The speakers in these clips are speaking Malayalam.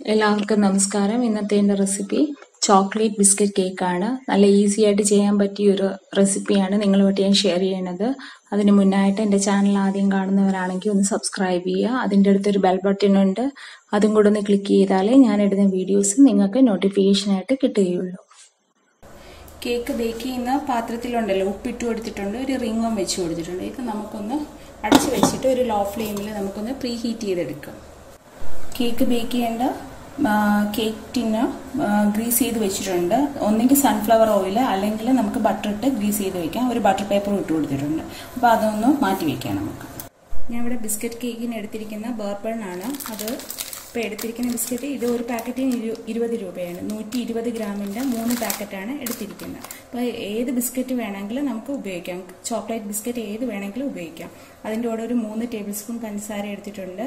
എല്ലാവർക്കും നമസ്കാരം ഇന്നത്തെ എൻ്റെ റെസിപ്പി ചോക്ലേറ്റ് ബിസ്ക്കറ്റ് കേക്കാണ് നല്ല ഈസി ആയിട്ട് ചെയ്യാൻ പറ്റിയ ഒരു റെസിപ്പിയാണ് നിങ്ങളുമായിട്ട് ഞാൻ ഷെയർ ചെയ്യണത് അതിന് മുന്നായിട്ട് എൻ്റെ ചാനൽ ആദ്യം കാണുന്നവരാണെങ്കിൽ ഒന്ന് സബ്സ്ക്രൈബ് ചെയ്യുക അതിൻ്റെ അടുത്തൊരു ബെൽ ബട്ടൺ ഉണ്ട് അതും കൂടെ ഒന്ന് ക്ലിക്ക് ചെയ്താലേ ഞാൻ ഇടുന്ന വീഡിയോസ് നിങ്ങൾക്ക് നോട്ടിഫിക്കേഷനായിട്ട് കിട്ടുകയുള്ളൂ കേക്ക് ബേക്ക് ചെയ്യുന്ന പാത്രത്തിലുണ്ടല്ലോ ഉപ്പിട്ട് കൊടുത്തിട്ടുണ്ട് ഒരു റിങ്ങും വെച്ച് കൊടുത്തിട്ടുണ്ട് ഇത് നമുക്കൊന്ന് അടച്ച് വെച്ചിട്ട് ഒരു ലോ ഫ്ലെയിമിൽ നമുക്കൊന്ന് പ്രീ ഹീറ്റ് ചെയ്തെടുക്കാം കേക്ക് ബേക്ക് ചെയ്യേണ്ട കേക്ക് ടിന്ന് ഗ്രീസ് ചെയ്ത് വെച്ചിട്ടുണ്ട് ഒന്നെങ്കിൽ സൺഫ്ലവർ ഓയിൽ അല്ലെങ്കിൽ നമുക്ക് ബട്ടർ ഇട്ട് ഗ്രീസ് ചെയ്ത് വെക്കാം ഒരു ബട്ടർ പേപ്പർ ഇട്ട് കൊടുത്തിട്ടുണ്ട് അപ്പോൾ അതൊന്ന് മാറ്റി വെക്കാം നമുക്ക് ഞാൻ ഇവിടെ ബിസ്ക്കറ്റ് കേക്കിന് എടുത്തിരിക്കുന്ന ബർബൺ ആണ് അത് ഇപ്പോൾ എടുത്തിരിക്കുന്ന ബിസ്ക്കറ്റ് ഇത് ഒരു പാക്കറ്റിന് ഇരു ഇരുപത് രൂപയാണ് നൂറ്റി ഇരുപത് ഗ്രാമിൻ്റെ മൂന്ന് പാക്കറ്റാണ് എടുത്തിരിക്കുന്നത് അപ്പോൾ ഏത് ബിസ്ക്കറ്റ് വേണമെങ്കിലും നമുക്ക് ഉപയോഗിക്കാം ചോക്ലേറ്റ് ബിസ്ക്കറ്റ് ഏത് വേണമെങ്കിലും ഉപയോഗിക്കാം അതിൻ്റെ കൂടെ ഒരു മൂന്ന് ടേബിൾ സ്പൂൺ പഞ്ചസാര എടുത്തിട്ടുണ്ട്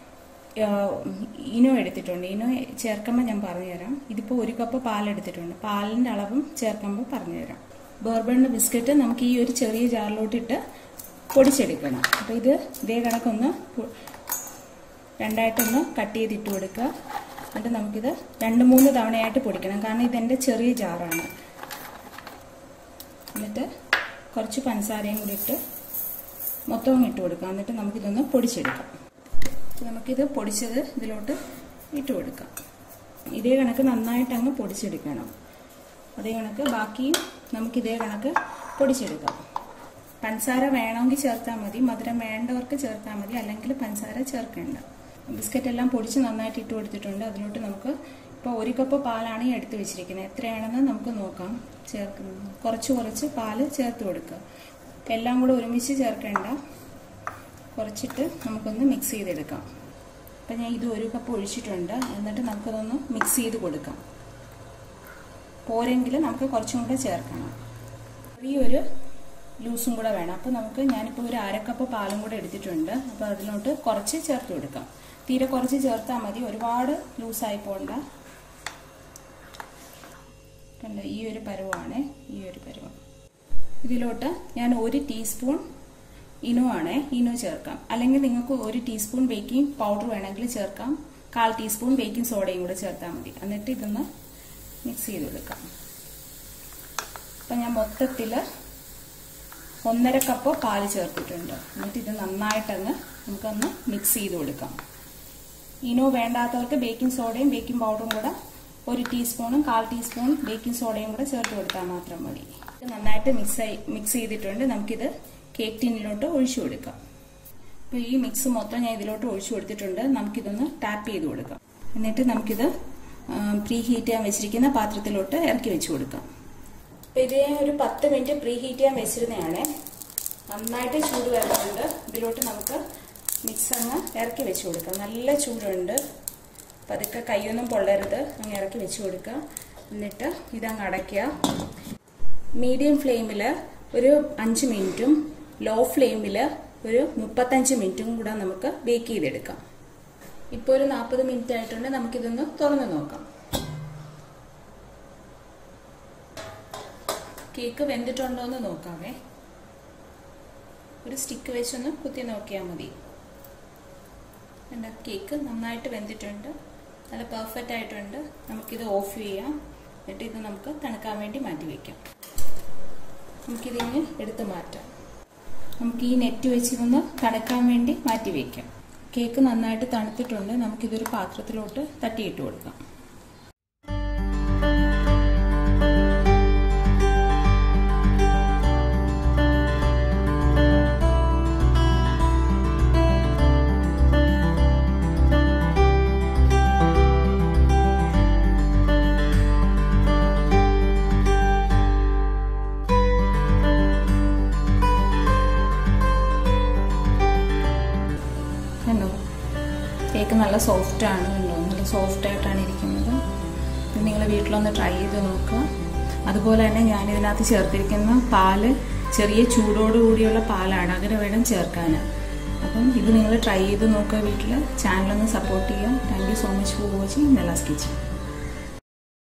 ഇനോ എടുത്തിട്ടുണ്ട് ഇനോ ചേർക്കുമ്പോൾ ഞാൻ പറഞ്ഞുതരാം ഇതിപ്പോൾ ഒരു കപ്പ് പാലെടുത്തിട്ടുണ്ട് പാലിൻ്റെ അളവും ചേർക്കുമ്പോൾ പറഞ്ഞുതരാം ബോർബണിൻ്റെ ബിസ്ക്കറ്റ് നമുക്ക് ഈ ഒരു ചെറിയ ജാറിലോട്ടിട്ട് പൊടിച്ചെടുക്കണം അപ്പോൾ ഇത് ഇതേ കണക്കൊന്ന് രണ്ടായിട്ടൊന്ന് കട്ട് ചെയ്തിട്ട് കൊടുക്കുക എന്നിട്ട് നമുക്കിത് രണ്ട് മൂന്ന് തവണയായിട്ട് പൊടിക്കണം കാരണം ഇതെൻ്റെ ചെറിയ ജാറാണ് എന്നിട്ട് കുറച്ച് പഞ്ചസാരയും കൂടി ഇട്ട് മൊത്തവും ഇട്ട് കൊടുക്കാം എന്നിട്ട് നമുക്കിതൊന്ന് പൊടിച്ചെടുക്കാം നമുക്കിത് പൊടിച്ചത് ഇതിലോട്ട് ഇട്ട് കൊടുക്കാം ഇതേ കണക്ക് നന്നായിട്ട് അങ്ങ് പൊടിച്ചെടുക്കണം അതേ കണക്ക് ബാക്കിയും നമുക്ക് ഇതേ കണക്ക് പൊടിച്ചെടുക്കാം പഞ്ചസാര വേണമെങ്കിൽ ചേർത്താൽ മതി മധുരം വേണ്ടവർക്ക് ചേർത്താൽ മതി അല്ലെങ്കിൽ പഞ്ചസാര ചേർക്കേണ്ട ബിസ്ക്കറ്റ് എല്ലാം പൊടിച്ച് നന്നായിട്ട് ഇട്ട് കൊടുത്തിട്ടുണ്ട് അതിലോട്ട് നമുക്ക് ഇപ്പോൾ ഒരു കപ്പ് പാലാണ് ഈ എടുത്ത് വെച്ചിരിക്കുന്നത് എത്രയാണെന്ന് നമുക്ക് നോക്കാം ചേർക്കുന്നത് കുറച്ച് കുറച്ച് പാല് ചേർത്ത് കൊടുക്കുക എല്ലാം കൂടെ ഒരുമിച്ച് ചേർക്കേണ്ട കുറച്ചിട്ട് നമുക്കൊന്ന് മിക്സ് ചെയ്തെടുക്കാം അപ്പം ഞാൻ ഇത് ഒരു കപ്പ് ഒഴിച്ചിട്ടുണ്ട് എന്നിട്ട് നമുക്കതൊന്ന് മിക്സ് ചെയ്ത് കൊടുക്കാം പോരെങ്കിൽ നമുക്ക് കുറച്ചും കൂടെ ചേർക്കണം ചെറിയൊരു ലൂസും കൂടെ വേണം അപ്പോൾ നമുക്ക് ഞാനിപ്പോൾ ഒരു അരക്കപ്പ് പാലും കൂടെ എടുത്തിട്ടുണ്ട് അപ്പോൾ അതിലോട്ട് കുറച്ച് ചേർത്ത് കൊടുക്കാം തീരെ കുറച്ച് ചേർത്താൽ മതി ഒരുപാട് ലൂസായി പോകണ്ട കണ്ടോ ഈ ഒരു പരുവാണ് ഈ ഒരു പരുവം ഇതിലോട്ട് ഞാൻ ഒരു ടീസ്പൂൺ ഇനോ ആണ് ഇനോ ചേർക്കാം അല്ലെങ്കിൽ നിങ്ങൾക്ക് ഒരു ടീസ്പൂൺ ബേക്കിംഗ് പൗഡർ വേണമെങ്കിൽ ചേർക്കാം കാൽ ടീസ്പൂൺ ബേക്കിംഗ് സോഡയും കൂടെ ചേർത്താൽ മതി എന്നിട്ട് ഇതൊന്ന് മിക്സ് ചെയ്ത് കൊടുക്കാം അപ്പം ഞാൻ മൊത്തത്തിൽ ഒന്നര കപ്പ് പാല് ചേർത്തിട്ടുണ്ട് എന്നിട്ട് ഇത് നന്നായിട്ടങ്ങ് നമുക്കൊന്ന് മിക്സ് ചെയ്ത് കൊടുക്കാം ഇനോ വേണ്ടാത്തവർക്ക് ബേക്കിംഗ് സോഡയും ബേക്കിംഗ് പൗഡറും കൂടെ ഒരു ടീസ്പൂണും കാൽ ടീസ്പൂൺ ബേക്കിംഗ് സോഡയും കൂടെ ചേർത്ത് കൊടുത്താൽ മാത്രം മതി ഇത് നന്നായിട്ട് മിക്സ് മിക്സ് ചെയ്തിട്ടുണ്ട് നമുക്കിത് കേക്ക് ടിന്നിലോട്ട് ഒഴിച്ചു കൊടുക്കാം അപ്പോൾ ഈ മിക്സ് മൊത്തം ഞാൻ ഇതിലോട്ട് ഒഴിച്ചു കൊടുത്തിട്ടുണ്ട് നമുക്കിതൊന്ന് ടാപ്പ് ചെയ്ത് കൊടുക്കാം എന്നിട്ട് നമുക്കിത് പ്രീ ഹീറ്റ് ചെയ്യാൻ വെച്ചിരിക്കുന്ന പാത്രത്തിലോട്ട് ഇറക്കി വെച്ച് കൊടുക്കാം അപ്പോൾ ഇത് ഞാൻ ഒരു പത്ത് മിനിറ്റ് പ്രീ ഹീറ്റ് ചെയ്യാൻ വെച്ചിരുന്നതാണ് നന്നായിട്ട് ചൂട് വരുന്നുണ്ട് ഇതിലോട്ട് നമുക്ക് മിക്സ് അങ്ങ് ഇറക്കി വെച്ച് കൊടുക്കാം നല്ല ചൂടുണ്ട് പതുക്കെ കൈയൊന്നും പൊള്ളരുത് അങ്ങ് ഇറക്കി വെച്ച് കൊടുക്കുക എന്നിട്ട് ഇതങ്ങ് അടയ്ക്കുക മീഡിയം ഫ്ലെയിമിൽ ഒരു അഞ്ച് മിനിറ്റും ലോ ഫ്ലെയിമിൽ ഒരു മുപ്പത്തഞ്ച് മിനിറ്റും കൂടെ നമുക്ക് ബേക്ക് ചെയ്തെടുക്കാം ഇപ്പോൾ ഒരു നാൽപ്പത് മിനിറ്റ് ആയിട്ടുണ്ട് നമുക്കിതൊന്ന് തുറന്നു നോക്കാം കേക്ക് വെന്തിട്ടുണ്ടോ എന്ന് നോക്കാമേ ഒരു സ്റ്റിക്ക് വെച്ചൊന്ന് കുത്തി നോക്കിയാൽ മതി എൻ്റെ കേക്ക് നന്നായിട്ട് വെന്തിട്ടുണ്ട് നല്ല പെർഫെക്റ്റ് ആയിട്ടുണ്ട് നമുക്കിത് ഓഫ് ചെയ്യാം എന്നിട്ട് ഇത് നമുക്ക് തണുക്കാൻ വേണ്ടി മാറ്റി വയ്ക്കാം നമുക്കിതിന് എടുത്ത് മാറ്റാം നമുക്ക് ഈ നെറ്റ് വെച്ചിരുന്ന് തണുക്കാൻ വേണ്ടി മാറ്റി വയ്ക്കാം കേക്ക് നന്നായിട്ട് തണുത്തിട്ടുണ്ട് നമുക്കിതൊരു പാത്രത്തിലോട്ട് തട്ടിയിട്ട് കൊടുക്കാം കണ്ടോ കേക്ക് നല്ല സോഫ്റ്റ് ആണ് കണ്ടോ നല്ല സോഫ്റ്റ് ആയിട്ടാണ് ഇരിക്കുന്നത് നിങ്ങൾ വീട്ടിലൊന്ന് ട്രൈ ചെയ്ത് നോക്കുക അതുപോലെ തന്നെ ഞാൻ ഇതിനകത്ത് ചേർത്തിരിക്കുന്ന പാല് ചെറിയ ചൂടോടുകൂടിയുള്ള പാലാണ് അങ്ങനെ വേണം ചേർക്കാൻ അപ്പം ഇത് നിങ്ങൾ ട്രൈ ചെയ്ത് നോക്കുക വീട്ടിൽ ചാനലൊന്ന് സപ്പോർട്ട് ചെയ്യുക thank you so much for watching Nelas kitchen